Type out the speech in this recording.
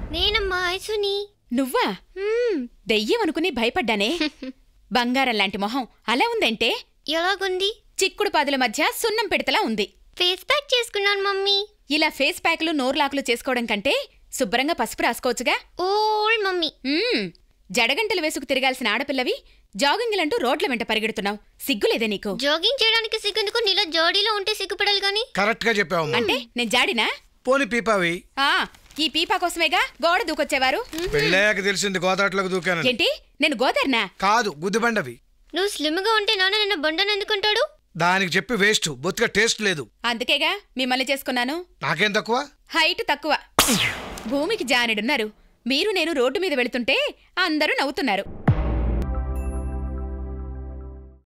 నేనమ్మా ఐసుని నువ్వా హ్మ్, దెయ్యం అనుకుని భయపడ్డానే బంగారం లాంటి మొహం అలా ఉందంటే ఎలాగుంది చిక్కుడు పాదుల మధ్య సున్నం పిడతలా ఉంది ఫేస్ ప్యాక్ చేసుకున్నాను మమ్మీ ఇలా ఫేస్ ప్యాక్లు నోర్లాకులు చేసుకోవడం కంటే శుభ్రంగా పసుపు రాసుకోవచ్చుగా ఓల్డ్ మమ్మీ మ్మ్. జడగంటలు వేసుకు తిరగాల్సిన ఆడపిల్లవి జాగింగ్లంటూ రోడ్ల వెంట పరిగెడుతున్నావు సిగ్గులేదే నీకు జాగింగ్ చేయడానికి సిగ్గెందుకు నీలో జోడీలో ఉంటే సిగ్గుపడాలి గాని కరెక్ట్ గా చెప్పావమ్మా అంటే నేను జాడినా పోని పీపావి ఆ ఈ పీపా కోసమేగా గోడ దూకొచ్చేవారు పెళ్ళాక తెలిసింది గోదాట్లోకి దూకానని ఏంటి నేను గోదర్నా కాదు గుద్దిబండవి నువ్వు స్లిమ్ గా ఉంటే నాన్న నిన్న బండను ఎందుకుంటాడు దానికి చెప్పి వేస్ట్ బొత్తిగా టేస్ట్ లేదు అందుకేగా మిమ్మల్ని చేసుకున్నాను నాకేం తక్కువ హైట్ తక్కువ భూమికి జానెడున్నారు మీరు నేను రోడ్డు మీద వెళుతుంటే అందరూ నవ్వుతున్నారు